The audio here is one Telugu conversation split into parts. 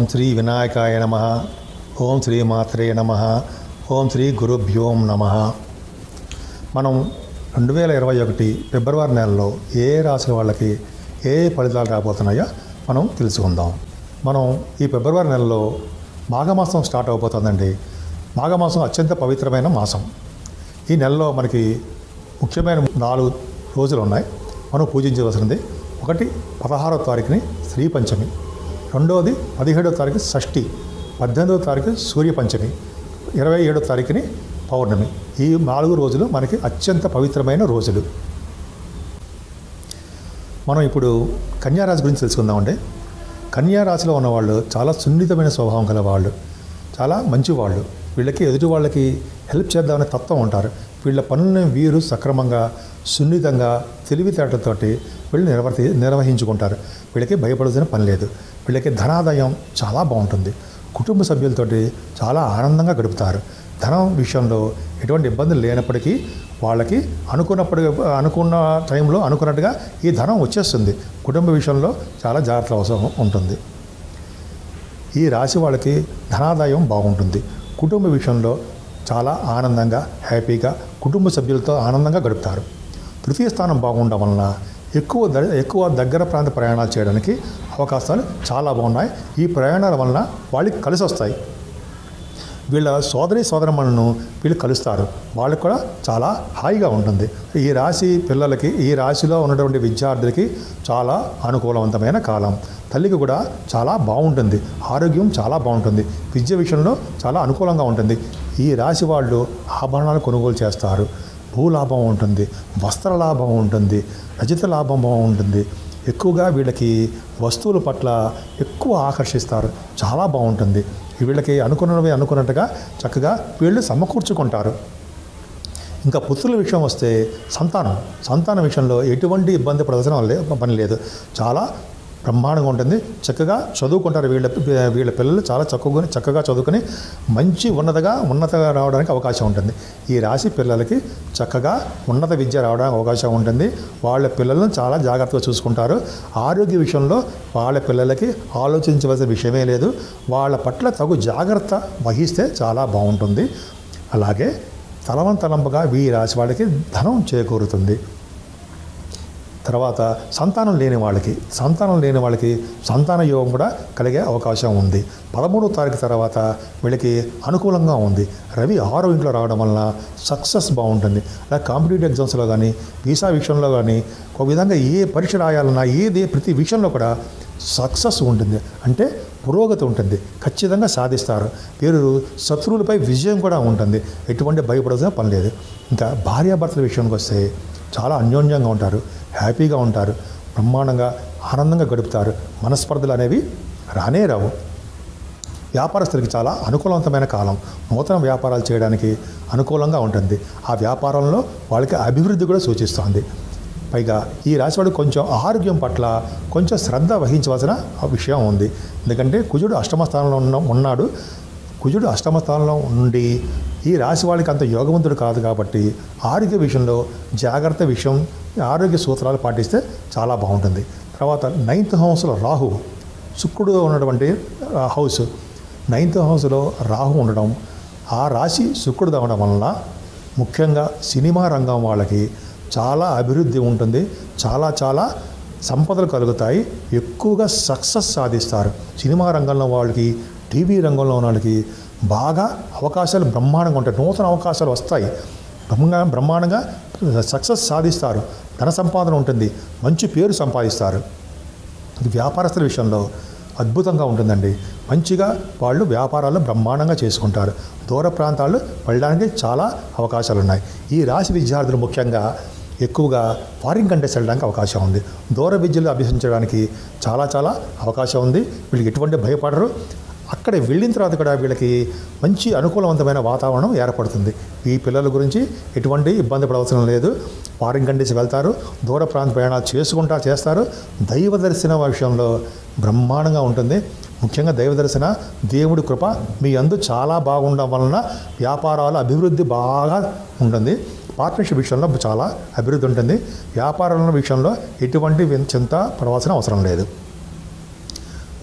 శ్రీ వినాయకాయ నమ ఓం శ్రీ మాత్రే నమ ఓం శ్రీ గురుభ్యోం నమ మనం రెండు వేల ఇరవై ఒకటి ఫిబ్రవరి నెలలో ఏ ఏ రాశుల వాళ్ళకి ఏ ఏ ఫలితాలు రాబోతున్నాయో మనం తెలుసుకుందాం మనం ఈ ఫిబ్రవరి నెలలో మాఘమాసం స్టార్ట్ అవబోతుందండి మాఘమాసం అత్యంత పవిత్రమైన మాసం ఈ నెలలో మనకి ముఖ్యమైన నాలుగు రోజులు ఉన్నాయి మనం పూజించవలసింది ఒకటి పదహారవ తారీఖుని శ్రీ పంచమి రెండవది పదిహేడవ తారీఖు షష్ఠి పద్దెనిమిదవ తారీఖు సూర్య పంచమి ఇరవై ఏడవ తారీఖుని పౌర్ణమి ఈ నాలుగు రోజులు మనకి అత్యంత పవిత్రమైన రోజులు మనం ఇప్పుడు కన్యారాశి గురించి తెలుసుకుందామండి కన్యారాశిలో ఉన్నవాళ్ళు చాలా సున్నితమైన స్వభావం గల వాళ్ళు చాలా మంచివాళ్ళు వీళ్ళకి ఎదుటి వాళ్ళకి హెల్ప్ చేద్దామనే తత్వం ఉంటారు వీళ్ళ పనులను వీరు సక్రమంగా సున్నితంగా తెలివితేటలతోటి వీళ్ళు నిర్వర్తి నిర్వహించుకుంటారు వీళ్ళకి భయపడాల్సిన పని లేదు వీళ్ళకి ధనాదాయం చాలా బాగుంటుంది కుటుంబ సభ్యులతోటి చాలా ఆనందంగా గడుపుతారు ధనం విషయంలో ఎటువంటి ఇబ్బందులు లేనప్పటికీ వాళ్ళకి అనుకున్నప్పుడు అనుకున్న టైంలో అనుకున్నట్టుగా ఈ ధనం వచ్చేస్తుంది కుటుంబ విషయంలో చాలా జాగ్రత్త అవసరం ఉంటుంది ఈ రాశి వాళ్ళకి ధనాదాయం బాగుంటుంది కుటుంబ విషయంలో చాలా ఆనందంగా హ్యాపీగా కుటుంబ సభ్యులతో ఆనందంగా గడుపుతారు తృతీయ స్థానం బాగుండడం వలన ఎక్కువ ద ఎక్కువ దగ్గర ప్రాంత ప్రయాణాలు చేయడానికి అవకాశాలు చాలా బాగున్నాయి ఈ ప్రయాణాల వలన వాళ్ళకి కలిసి వస్తాయి వీళ్ళ సోదరి సోదరమ్మలను వీళ్ళు కలుస్తారు వాళ్ళకి కూడా చాలా హాయిగా ఉంటుంది ఈ రాశి పిల్లలకి ఈ రాశిలో ఉన్నటువంటి విద్యార్థులకి చాలా అనుకూలవంతమైన కాలం తల్లికి కూడా చాలా బాగుంటుంది ఆరోగ్యం చాలా బాగుంటుంది విద్య విషయంలో చాలా అనుకూలంగా ఉంటుంది ఈ రాశి వాళ్ళు ఆభరణాలు కొనుగోలు చేస్తారు భూలాభం ఉంటుంది వస్త్ర లాభం ఉంటుంది రజిత లాభం బాగుంటుంది ఎక్కువగా వీళ్ళకి వస్తువుల పట్ల ఎక్కువ ఆకర్షిస్తారు చాలా బాగుంటుంది వీళ్ళకి అనుకున్నవి అనుకున్నట్టుగా చక్కగా వీళ్ళు సమకూర్చుకుంటారు ఇంకా పుత్రుల విషయం వస్తే సంతానం సంతానం విషయంలో ఎటువంటి ఇబ్బంది పడాల్సిన లే- పని లేదు చాలా బ్రహ్మాండంగా ఉంటుంది చక్కగా చదువుకుంటారు వీళ్ళ వీళ్ళ పిల్లలు చాలా చక్కగా చక్కగా చదువుకొని మంచి ఉన్నతగా ఉన్నతగా రావడానికి అవకాశం ఉంటుంది ఈ రాశి పిల్లలకి చక్కగా ఉన్నత విద్య రావడానికి అవకాశం ఉంటుంది వాళ్ళ పిల్లలను చాలా జాగ్రత్తగా చూసుకుంటారు ఆరోగ్య విషయంలో వాళ్ళ పిల్లలకి ఆలోచించవలసిన విషయమే లేదు వాళ్ళ పట్ల తగు జాగ్రత్త వహిస్తే చాలా బాగుంటుంది అలాగే తలవంతలంపగా ఈ రాశి వాళ్ళకి ధనం చేకూరుతుంది తర్వాత సంతానం లేని వాళ్ళకి సంతానం లేని వాళ్ళకి సంతాన యోగం కూడా కలిగే అవకాశం ఉంది పదమూడవ తారీఖు తర్వాత వీళ్ళకి అనుకూలంగా ఉంది రవి ఆరో ఇంట్లో రావడం వలన సక్సెస్ బాగుంటుంది అలా కాంపిటేటివ్ ఎగ్జామ్స్లో కానీ వీసా విషయంలో కానీ ఒక విధంగా ఏ పరీక్ష రాయాలన్నా ఏది ప్రతి విషయంలో కూడా సక్సెస్ ఉంటుంది అంటే పురోగతి ఉంటుంది ఖచ్చితంగా సాధిస్తారు వీరు శత్రువులపై విజయం కూడా ఉంటుంది ఎటువంటి భయపడాల్సిన పని లేదు ఇంకా భార్యాభర్తల విషయానికి వస్తే చాలా అన్యోన్యంగా ఉంటారు హ్యాపీగా ఉంటారు బ్రహ్మాండంగా ఆనందంగా గడుపుతారు మనస్పర్ధలు అనేవి రానే రావు వ్యాపారస్తులకి చాలా అనుకూలవంతమైన కాలం నూతన వ్యాపారాలు చేయడానికి అనుకూలంగా ఉంటుంది ఆ వ్యాపారంలో వాళ్ళకి అభివృద్ధి కూడా సూచిస్తుంది పైగా ఈ రాశి వాడు కొంచెం ఆరోగ్యం పట్ల కొంచెం శ్రద్ధ వహించవలసిన విషయం ఉంది ఎందుకంటే కుజుడు అష్టమ స్థానంలో ఉన్న ఉన్నాడు కుజుడు అష్టమ స్థానంలో ఉండి ఈ రాశి వాళ్ళకి అంత యోగవంతుడు కాదు కాబట్టి ఆరోగ్య విషయంలో జాగ్రత్త విషయం ఆరోగ్య సూత్రాలు పాటిస్తే చాలా బాగుంటుంది తర్వాత నైన్త్ హౌస్లో రాహు శుక్రుడు ఉన్నటువంటి ఆ, హౌస్ నైన్త్ హౌస్లో రాహు ఉండడం ఆ రాశి శుక్రుడు అవ్వడం వలన ముఖ్యంగా సినిమా రంగం వాళ్ళకి చాలా అభివృద్ధి ఉంటుంది చాలా చాలా సంపదలు కలుగుతాయి ఎక్కువగా సక్సెస్ సాధిస్తారు సినిమా రంగంలో వాళ్ళకి టీవీ రంగంలో ఉన్న వాళ్ళకి బాగా అవకాశాలు బ్రహ్మాండంగా ఉంటాయి నూతన అవకాశాలు వస్తాయి బ్రహ్మంగా బ్రహ్మాండంగా సక్సెస్ సాధిస్తారు ధన సంపాదన ఉంటుంది మంచి పేరు సంపాదిస్తారు ఇది వ్యాపారస్తుల విషయంలో అద్భుతంగా ఉంటుందండి మంచిగా వాళ్ళు వ్యాపారాలు బ్రహ్మాండంగా చేసుకుంటారు దూర ప్రాంతాలు వెళ్ళడానికి చాలా అవకాశాలు ఉన్నాయి ఈ రాశి విద్యార్థులు ముఖ్యంగా ఎక్కువగా ఫారిన్ కంట్రీస్ వెళ్ళడానికి అవకాశం ఉంది దూర విద్యలు అభ్యసించడానికి చాలా చాలా అవకాశం ఉంది వీళ్ళకి ఎటువంటి భయపడరు అక్కడ వెళ్ళిన తర్వాత కూడా వీళ్ళకి మంచి అనుకూలవంతమైన వాతావరణం ఏర్పడుతుంది ఈ పిల్లల గురించి ఎటువంటి ఇబ్బంది పడవలసిన లేదు ఫారిన్ కంట్రీస్ వెళ్తారు దూర ప్రాంత ప్రయాణాలు చేసుకుంటా చేస్తారు దైవ దర్శనం విషయంలో బ్రహ్మాండంగా ఉంటుంది ముఖ్యంగా దైవ దర్శన దేవుడి కృప మీ అందు చాలా బాగుండడం వలన వ్యాపారాల అభివృద్ధి బాగా ఉంటుంది పార్ట్నర్షిప్ విషయంలో చాలా అభివృద్ధి ఉంటుంది వ్యాపారాల విషయంలో ఎటువంటి చింత పడవలసిన అవసరం లేదు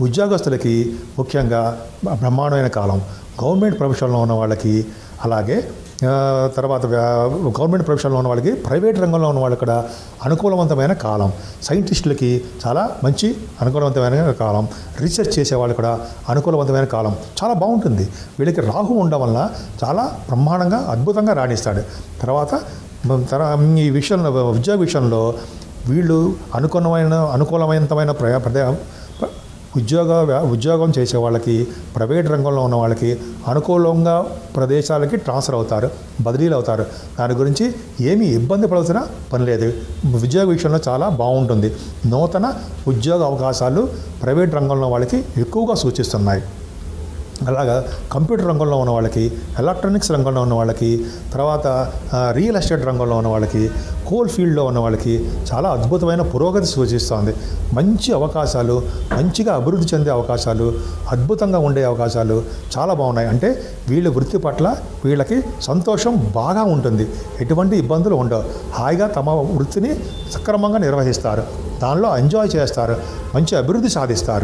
ఉద్యోగస్తులకి ముఖ్యంగా బ్రహ్మాండమైన కాలం గవర్నమెంట్ ప్రొఫెషన్లో ఉన్న వాళ్ళకి అలాగే ఆ, తర్వాత వ్యా- గవర్నమెంట్ ప్రొఫెషన్లో ఉన్న వాళ్ళకి ప్రైవేట్ రంగంలో ఉన్న వాళ్ళకి కూడా అనుకూలవంతమైన కాలం సైంటిస్టులకి చాలా మంచి అనుకూలవంతమైన కాలం రీసెర్చ్ చేసే వాళ్ళకి కూడా అనుకూలవంతమైన కాలం చాలా బాగుంటుంది వీళ్ళకి రాహు ఉండడం వల్ల చాలా బ్రహ్మాండంగా అద్భుతంగా రాణిస్తాడు తర్వాత మ- తర ఈ విషయంలో ఉద్యోగ విషయంలో వీళ్ళు అనుకూలమైన అనుకూలమైనమైన ప్ర ప్రదే ప్ర- ఉద్యోగ వ్య- ఉద్యోగం చేసే వాళ్ళకి ప్రైవేట్ రంగంలో ఉన్న వాళ్ళకి అనుకూలంగా ప్రదేశాలకి ట్రాన్స్ఫర్ అవుతారు బదిలీలు అవుతారు దాని గురించి ఏమీ ఇబ్బంది పడాల్సిన పని లేదు ఉద్యోగ విషయంలో చాలా బాగుంటుంది నూతన ఉద్యోగ అవకాశాలు ప్రైవేట్ రంగంలో వాళ్ళకి ఎక్కువగా సూచిస్తున్నాయి అలాగా కంప్యూటర్ రంగంలో ఉన్న వాళ్ళకి ఎలక్ట్రానిక్స్ రంగంలో ఉన్న వాళ్ళకి తర్వాత ఆ, రియల్ ఎస్టేట్ రంగంలో ఉన్న వాళ్ళకి కోల్ ఫీల్డ్లో ఉన్న వాళ్ళకి చాలా అద్భుతమైన పురోగతి సూచిస్తోంది మంచి అవకాశాలు మంచిగా అభివృద్ధి చెందే అవకాశాలు అద్భుతంగా ఉండే అవకాశాలు చాలా బాగున్నాయి అంటే వీళ్ళ వృత్తి పట్ల వీళ్ళకి సంతోషం బాగా ఉంటుంది ఎటువంటి ఇబ్బందులు ఉండవు హాయిగా తమ వృత్తిని సక్రమంగా నిర్వహిస్తారు దానిలో ఎంజాయ్ చేస్తారు మంచి అభివృద్ధి సాధిస్తారు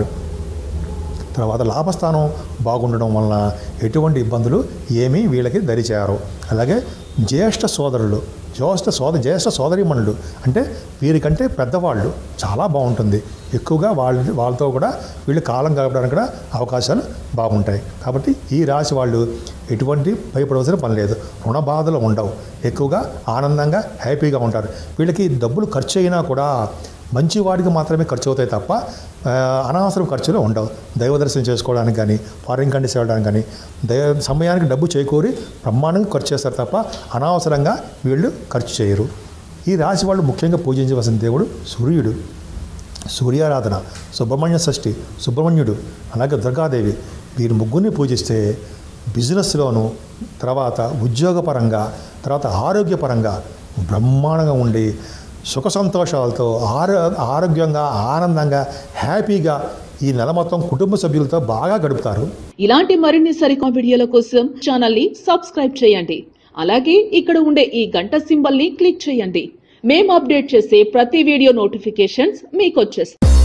తర్వాత లాభస్థానం బాగుండడం వలన ఎటువంటి ఇబ్బందులు ఏమీ వీళ్ళకి దరిచేయరు అలాగే జ్యేష్ఠ సోదరులు జ్యేష్ఠ సోద జ్యేష్ఠ సోదరిమణులు అంటే వీరికంటే పెద్దవాళ్ళు చాలా బాగుంటుంది ఎక్కువగా వాళ్ళ వాళ్ళతో కూడా వీళ్ళు కాలం గడపడానికి కూడా అవకాశాలు బాగుంటాయి కాబట్టి ఈ రాశి వాళ్ళు ఎటువంటి భయపడవలసిన పని లేదు రుణ బాధలు ఉండవు ఎక్కువగా ఆనందంగా హ్యాపీగా ఉంటారు వీళ్ళకి డబ్బులు ఖర్చు అయినా కూడా మంచి వాడికి మాత్రమే ఖర్చు అవుతాయి తప్ప ఆ, అనవసరం ఖర్చులు ఉండవు దైవ దర్శనం చేసుకోవడానికి కానీ ఫారిన్ కంట్రీస్ వెళ్ళడానికి కానీ దైవ సమయానికి డబ్బు చేకూరి బ్రహ్మాండంగా ఖర్చు చేస్తారు తప్ప అనవసరంగా వీళ్ళు ఖర్చు చేయరు ఈ రాశి వాళ్ళు ముఖ్యంగా పూజించవలసిన దేవుడు సూర్యుడు సూర్యారాధన సుబ్రహ్మణ్య షష్ఠి సుబ్రహ్మణ్యుడు అలాగే దుర్గాదేవి వీరు ముగ్గురిని పూజిస్తే బిజినెస్లోను తర్వాత ఉద్యోగపరంగా తర్వాత ఆరోగ్యపరంగా బ్రహ్మాండంగా ఉండి సుఖ సంతోషాలతో ఆరో ఆరోగ్యంగా ఆనందంగా హ్యాపీగా ఈ నెల మొత్తం కుటుంబ సభ్యులతో బాగా గడుపుతారు ఇలాంటి మరిన్ని సరికొత్త వీడియోల కోసం ఛానల్ ని సబ్స్క్రైబ్ చేయండి అలాగే ఇక్కడ ఉండే ఈ గంట సింబల్ ని క్లిక్ చేయండి మేము అప్డేట్ చేసే ప్రతి వీడియో నోటిఫికేషన్స్ మీకు వచ్చేస్తాయి